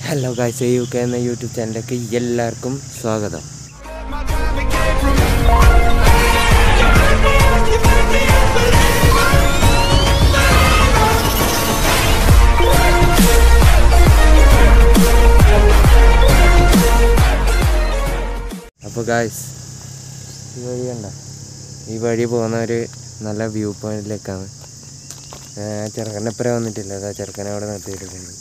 hello guys U K എന്ന YouTube ചാനലിലേക്ക് എല്ലാവർക്കും സ്വാഗതം അപ്പോൾ ഗായ്സ് ഈ വഴി കണ്ട ഈ വഴി പോകുന്ന ഒരു നല്ല വ്യൂ പോയിന്റിലേക്കാണ് ചെറുക്കനപ്പുറ വന്നിട്ടില്ല അതാ ചെറുക്കനെ അവിടെ നിർത്തിയിട്ടുണ്ട്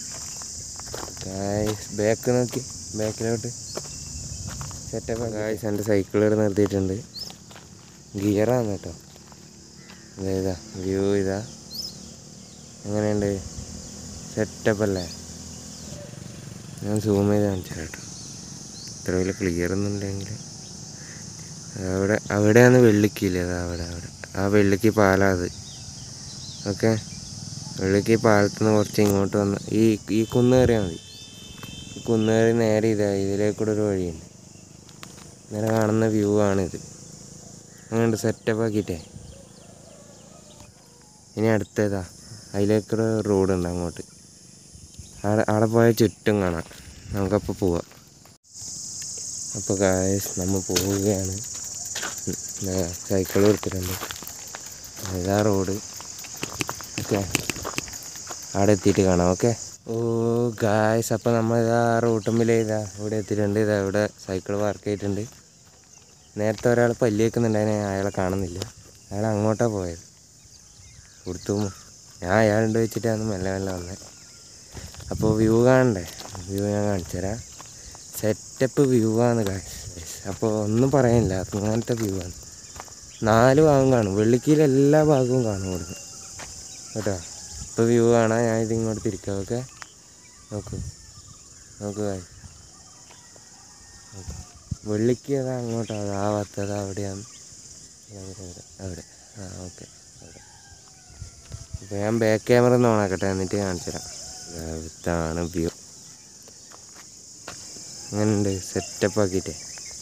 ഗായ്സ് ബാക്ക് നോക്കി ബാക്കിലോട്ട് സെറ്റപ്പ് ഗായ്സ് എൻ്റെ സൈക്കിൾ ഇവിടെ നിർത്തിയിട്ടുണ്ട് ഗിയറാണ് കേട്ടോ ദേ ഇതാ വ്യൂ ഇതാ എങ്ങനെയുണ്ട് സെറ്റപ്പ് അല്ലേ ഞാൻ സൂം ചെയ്ത് കാണിച്ചു കേട്ടോ ഇത്ര വലിയ ക്ലിയർ ഒന്നുമില്ലെങ്കിൽ അവിടെ അവിടെയാണ് വെള്ളിക്കില്ലേ അതാ അവിടെ അവിടെ ആ വെള്ളിക്ക് പാലാ അത് ഓക്കെ വെള്ളിക്ക് പാലത്ത് നിന്ന് കുറച്ച് ഇങ്ങോട്ട് വന്ന് ഈ ഈ കുന്ന് കയറിയാൽ മതി ഈ കുന്ന് കയറി നേരെ ഇതാ ഇതിലേക്കൂടെ ഒരു വഴിയുണ്ട് നേരെ കാണുന്ന വ്യൂ ആണിത് അങ്ങനെയുണ്ട് സെറ്റപ്പ് ആക്കിയിട്ടേ ഇനി അടുത്തേതാ അതിലേക്കൂടെ റോഡുണ്ട് അങ്ങോട്ട് അവിടെ അവിടെ പോയാൽ ചുറ്റും കാണാം നമുക്കപ്പോൾ പോവാം അപ്പോൾ ഗായസ് നമ്മൾ പോവുകയാണ് സൈക്കിൾ എടുത്തിട്ടുണ്ട് ഇതാ റോഡ് ഓക്കെ അവിടെ എത്തിയിട്ട് കാണാം ഓക്കെ ഓ ഗായസ് അപ്പോൾ നമ്മൾ ഇതാ റൂട്ടുമ്പിൽ ഇതാ ഇവിടെ എത്തിയിട്ടുണ്ട് ഇതാ ഇവിടെ സൈക്കിൾ പാർക്ക് ചെയ്തിട്ടുണ്ട് നേരത്തെ ഒരാൾ പല്ലി വെക്കുന്നുണ്ടായിരുന്നു അയാളെ കാണുന്നില്ല അയാൾ അങ്ങോട്ടാണ് പോയത് കൊടുത്തു ഞാൻ അയാളുണ്ട് വെച്ചിട്ടാണ് മെല്ലെ മെല്ലെ വന്നത് അപ്പോൾ വ്യൂ കാണണ്ടേ വ്യൂ ഞാൻ കാണിച്ചു തരാം സെറ്റപ്പ് വ്യൂ ആണ് ഗായ്സ് അപ്പോൾ ഒന്നും പറയാനില്ല അങ്ങനത്തെ വ്യൂ ആണ് നാല് ഭാഗം കാണും വെള്ളിക്കീൽ എല്ലാ ഭാഗവും കാണും ഇവിടുന്ന് കേട്ടോ ഇപ്പോൾ വ്യൂ കാണാൻ ഞാൻ ഇത് ഇങ്ങോട്ട് തിരിക്കാം ഓക്കെ നോക്ക് നോക്ക് ഗായ്സ് വെള്ളിക്ക് അതാ അങ്ങോട്ടാണ് ആ ഭാഗത്ത് അതാ അവിടെയാണ് അവിടെ അവിടെ അവിടെ ആ ഓക്കെ അവിടെ അപ്പോൾ ഞാൻ ബാക്ക് ക്യാമറ ഒന്ന് ഓണാക്കട്ടെ എന്നിട്ട് കാണിച്ചു തരാം ഇതാണ് വ്യൂ അങ്ങനെയുണ്ട് സെറ്റപ്പ് ആക്കിയിട്ടേ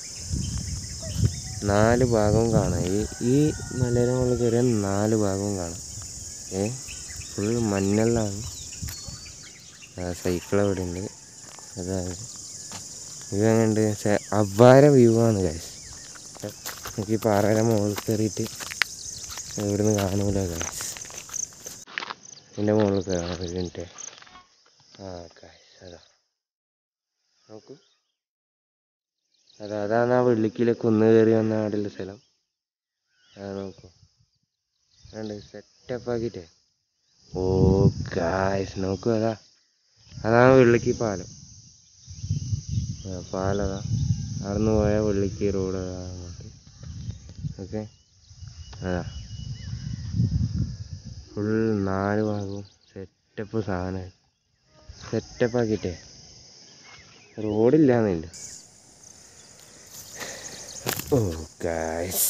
നാല് ഭാഗവും കാണാം ഈ ഈ മലയുടെ മുകളിൽ കയറിയാൽ നാല് ഭാഗവും കാണാം ഏ ഫുൾ മഞ്ഞളിലാണ് സൈക്കിൾ അവിടെ ഉണ്ട് അതാണ് ഇത് അങ്ങനെയുണ്ട് അപാര വ്യൂ ആണ് കാശ് എനിക്ക് ഈ പാറയുടെ മുകളിൽ കയറിയിട്ട് ഇവിടുന്ന് കാണൂല കാശ് ഇതിൻ്റെ മുകളിൽ കയറാം ഒരു മിനിറ്റ് ആ കാശ് അതാ നോക്കൂ അതാ അതാണ് ആ വെള്ളിക്കിലെ കുന്ന് കയറി വന്ന ആടുള്ള സ്ഥലം ആ നോക്കൂ അതുകൊണ്ട് സെറ്റപ്പ് ആക്കിയിട്ടേ ഓ ഗായ്സ് നോക്കൂ അതാ അതാണ് വെള്ളിക്ക് പാലം ആ പാലതാ അവിടുന്ന് പോയ വെള്ളിക്ക് റോഡ് അതാ അങ്ങോട്ട് ഓക്കെ അതാ ഫുൾ നാല് ഭാഗവും സെറ്റപ്പ് സാധനം സെറ്റപ്പ് ആക്കിയിട്ടേ റോഡില്ലാന്നില്ല ഓ ഗായ്സ്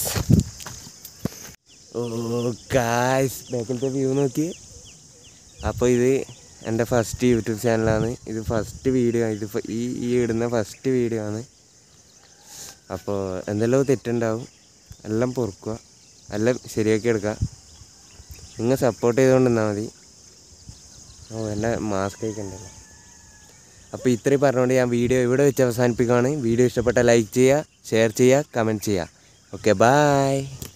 ഓ ഗായ്സ് ബാക്കിലത്തെ വ്യൂ നോക്കി അപ്പോൾ ഇത് എൻ്റെ ഫസ്റ്റ് യൂട്യൂബ് ചാനലാണ് ഇത് ഫസ്റ്റ് വീഡിയോ ഇത് ഫ- ഈ ഈ ഇടുന്ന ഫസ്റ്റ് വീഡിയോ ആണ് അപ്പോൾ എന്തെല്ലാം തെറ്റുണ്ടാവും എല്ലാം പൊറുക്കുക എല്ലാം ശരിയാക്കി എടുക്കുക നിങ്ങൾ സപ്പോർട്ട് ചെയ്തുകൊണ്ട് നിന്നാൽ മതി ഓ എൻ്റെ മാസ്ക് ഒക്കെയുണ്ടല്ലോ അപ്പോൾ ഇത്രയും പറഞ്ഞുകൊണ്ട് ഞാൻ വീഡിയോ ഇവിടെ വെച്ച് അവസാനിപ്പിക്കുകയാണ് വീഡിയോ ഇഷ്ടപ്പെട്ട ലൈക്ക് ചെയ്യുക ഷെയർ ചെയ്യുക കമൻറ്റ് ചെയ്യുക ഓക്കെ ബായ്